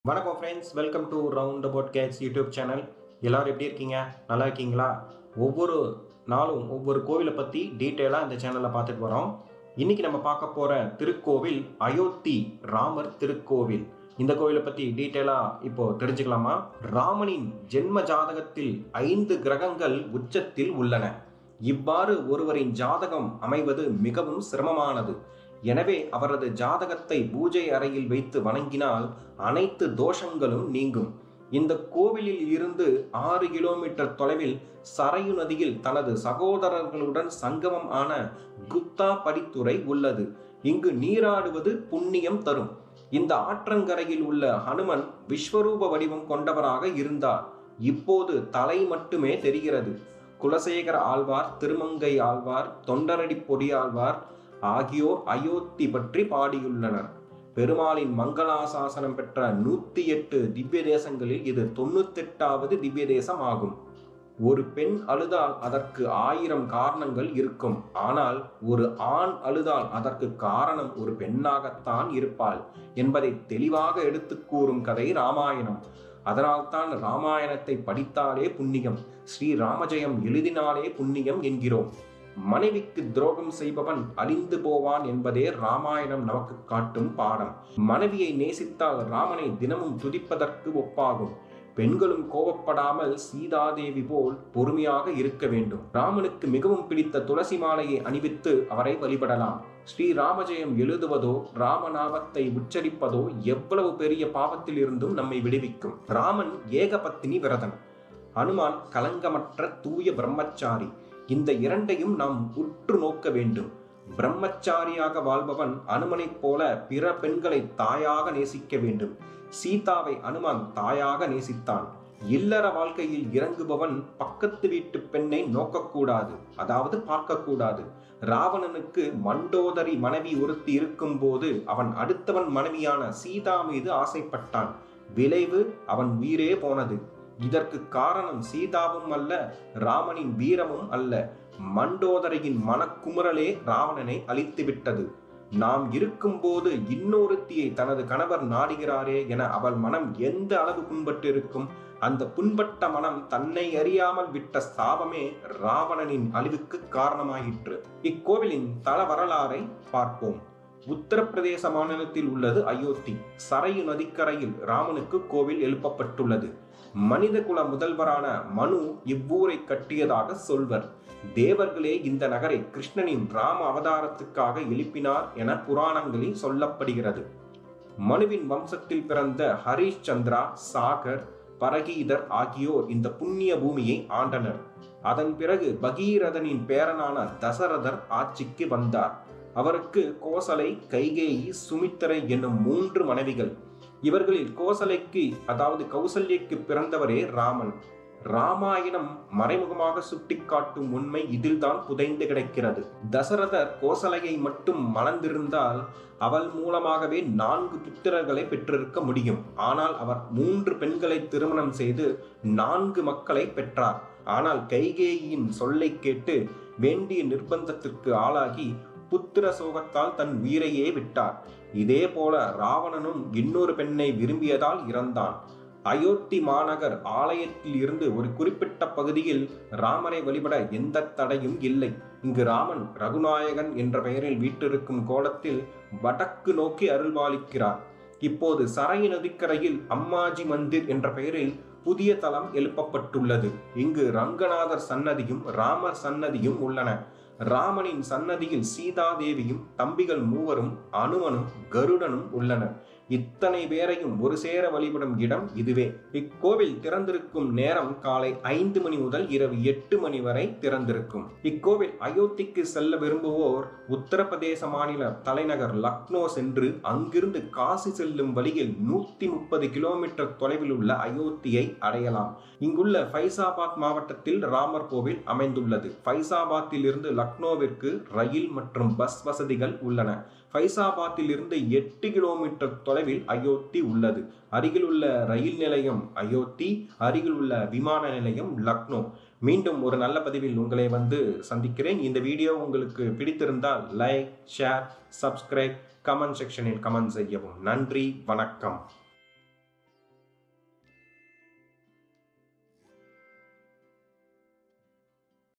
வணக்கம் friends welcome to round about cats YouTube channel எல்லாரும் எப்படி இருக்கீங்க நல்லா இருக்கீங்களா ஒவ்வொரு நாளும் ஒவ்வொரு கோவிலை பற்றி டீட்டெயிலாக இந்த சேனலில் பார்த்துட்டு வரோம் இன்னைக்கு நம்ம பார்க்க போகிற திருக்கோவில் அயோத்தி ராமர் திருக்கோவில் இந்த கோவிலை பற்றி டீட்டெயிலாக இப்போ தெரிஞ்சுக்கலாமா ராமனின் ஜென்ம ஜாதகத்தில் ஐந்து கிரகங்கள் உச்சத்தில் உள்ளன இவ்வாறு ஒருவரின் ஜாதகம் அமைவது மிகவும் சிரமமானது எனவே அவரது ஜாதகத்தை பூஜை அறையில் வைத்து வணங்கினால் அனைத்து தோஷங்களும் நீங்கும் இந்த கோவிலில் இருந்து ஆறு கிலோமீட்டர் தொலைவில் சரையு நதியில் தனது சகோதரர்களுடன் சங்கமம் ஆன குப்தா படித்துறை உள்ளது இங்கு நீராடுவது புண்ணியம் தரும் இந்த ஆற்றங்கரையில் உள்ள ஹனுமன் விஸ்வரூப வடிவம் கொண்டவராக இருந்தார் இப்போது தலை மட்டுமே தெரிகிறது குலசேகர ஆழ்வார் திருமங்கை ஆழ்வார் தொண்டரடி பொடியாழ்வார் ஆகியோர் அயோத்தி பற்றி பாடியுள்ளனர் பெருமாளின் மங்களாசாசனம் பெற்ற நூத்தி எட்டு திவ்ய தேசங்களில் இது தொண்ணூத்தெட்டாவது திவ்ய தேசம் ஆகும் ஒரு பெண் அழுதால் அதற்கு ஆயிரம் காரணங்கள் இருக்கும் ஆனால் ஒரு ஆண் அழுதால் அதற்கு காரணம் ஒரு பெண்ணாகத்தான் இருப்பாள் என்பதை தெளிவாக எடுத்து கூறும் கதை ராமாயணம் அதனால்தான் ராமாயணத்தை படித்தாலே புண்ணியம் ஸ்ரீ ராமஜெயம் எழுதினாலே புண்ணியம் என்கிறோம் மனைவிக்கு துரோகம் செய்பவன் அழிந்து போவான் என்பதே ராமாயணம் நமக்கு காட்டும் பாடம் மனைவியை நேசித்தால் ராமனை தினமும் துதிப்பதற்கு ஒப்பாகும் பெண்களும் கோபப்படாமல் சீதாதேவி போல் பொறுமையாக இருக்க வேண்டும் ராமனுக்கு மிகவும் பிடித்த துளசி மாலையை அணிவித்து அவரை வழிபடலாம் ஸ்ரீ ராமஜெயம் எழுதுவதோ ராமநாமத்தை உச்சரிப்பதோ எவ்வளவு பெரிய பாவத்தில் இருந்தும் நம்மை விடுவிக்கும் ராமன் ஏகபத்தினி விரதன் அனுமான் கலங்கமற்ற தூய பிரம்மச்சாரி இந்த இரண்டையும் நாம் உற்று நோக்க வேண்டும் பிரம்மச்சாரியாக வாழ்பவன் அனுமனைப் போல பிற பெண்களை தாயாக நேசிக்க வேண்டும் சீதாவை அனுமான் தாயாக நேசித்தான் இல்லற வாழ்க்கையில் இறங்குபவன் பக்கத்து வீட்டு பெண்ணை நோக்கக்கூடாது அதாவது பார்க்கக்கூடாது ராவணனுக்கு மண்டோதரி மனைவி ஒருத்தி இருக்கும் போது அவன் அடுத்தவன் மனைவியான சீதா மீது ஆசைப்பட்டான் விளைவு அவன் உயிரே போனது இதற்கு காரணம் சீதாவும் அல்ல ராமனின் வீரமும் அல்ல மண்டோதரையின் மனக்குமுறலே ராவணனை அழித்து விட்டது நாம் இருக்கும்போது இன்னொருத்தியை தனது கணவர் நாடுகிறாரே என அவள் மனம் எந்த அளவு புண்பட்டு இருக்கும் அந்த புண்பட்ட மனம் தன்னை அறியாமல் விட்ட சாபமே ராவணனின் அழிவுக்கு காரணமாயிற்று இக்கோவிலின் தல வரலாறை பார்ப்போம் உத்தரப்பிரதேச மாநிலத்தில் உள்ளது அயோத்தி சரையு நதிக்கரையில் ராமனுக்கு கோவில் எழுப்பப்பட்டுள்ளது மனித குல முதல்வரான மனு இவ்வூரை கட்டியதாக சொல்வர் தேவர்களே இந்த நகரை கிருஷ்ணனின் ராம அவதாரத்துக்காக எழுப்பினார் என புராணங்களில் சொல்லப்படுகிறது மனுவின் வம்சத்தில் பிறந்த ஹரிஷ் சந்திரா சாகர் பரகீதர் ஆகியோர் இந்த புண்ணிய பூமியை ஆண்டனர் அதன் பிறகு பகீரதனின் பேரனான தசரதர் ஆட்சிக்கு வந்தார் அவருக்கு கோசலை கைகேயி சுமித்திரை என்னும் மூன்று மனைவிகள் இவர்களில் கோசலைக்கு அதாவது கௌசல்யக்கு பிறந்தவரே ராமன் ராமாயணம் மறைமுகமாக சுட்டிக்காட்டும் உண்மை இதில்தான் புதைந்து கிடக்கிறது தசரதர் கோசலையை மட்டும் மணந்திருந்தால் அவள் மூலமாகவே நான்கு புத்திரர்களை பெற்றிருக்க முடியும் ஆனால் அவர் மூன்று பெண்களை திருமணம் செய்து நான்கு மக்களை பெற்றார் ஆனால் கைகேயின் சொல்லை கேட்டு வேண்டிய நிர்பந்தத்திற்கு ஆளாகி புத்திர சோகத்தால் தன் உயிரையே விட்டார் இதே போல ராவணனும் இன்னொரு பெண்ணை விரும்பியதால் இறந்தான் அயோத்தி மாநகர் ஆலயத்தில் இருந்து ஒரு குறிப்பிட்ட பகுதியில் ராமனை வழிபட எந்த தடையும் இல்லை இங்கு ராமன் ரகுநாயகன் என்ற பெயரில் வீட்டிருக்கும் கோலத்தில் வடக்கு நோக்கி அருள்பாலிக்கிறார் இப்போது சரை நதிக்கரையில் அம்மாஜி மந்திர் என்ற பெயரில் புதிய தலம் எழுப்பப்பட்டுள்ளது இங்கு ரங்கநாதர் சன்னதியும் ராமர் சன்னதியும் உள்ளன ராமனின் சன்னதியில் சீதாதேவியும் தம்பிகள் மூவரும் அனுமனும் கருடனும் உள்ளனர் இத்தனை பேரையும் ஒரு சேர வழிபடும் இடம் இதுவே இக்கோவில் திறந்திருக்கும் நேரம் காலை ஐந்து மணி முதல் இரவு எட்டு மணி வரை திறந்திருக்கும் இக்கோவில் அயோத்திக்கு செல்ல விரும்புவோர் உத்தரப்பிரதேச மாநில தலைநகர் லக்னோ சென்று அங்கிருந்து காசி செல்லும் வழியில் நூத்தி முப்பது கிலோமீட்டர் தொலைவில் உள்ள அயோத்தியை அடையலாம் இங்குள்ள ஃபைசாபாத் மாவட்டத்தில் ராமர் கோவில் அமைந்துள்ளது ஃபைசாபாத்தில் இருந்து லக்னோவிற்கு ரயில் மற்றும் பஸ் வசதிகள் உள்ளன ஃபைசாபாத்தில் இருந்து எட்டு கிலோமீட்டர் தொலைவில் அயோத்தி உள்ளது அருகில் உள்ள ரயில் நிலையம் அயோத்தி அருகில் உள்ள விமான நிலையம் லக்னோ மீண்டும் ஒரு நல்ல பதிவில் உங்களை வந்து சந்திக்கிறேன் இந்த வீடியோ உங்களுக்கு பிடித்திருந்தால் லைக் ஷேர் சப்ஸ்கிரைப் கமெண்ட் செக்ஷனில் கமெண்ட் செய்யவும் நன்றி வணக்கம்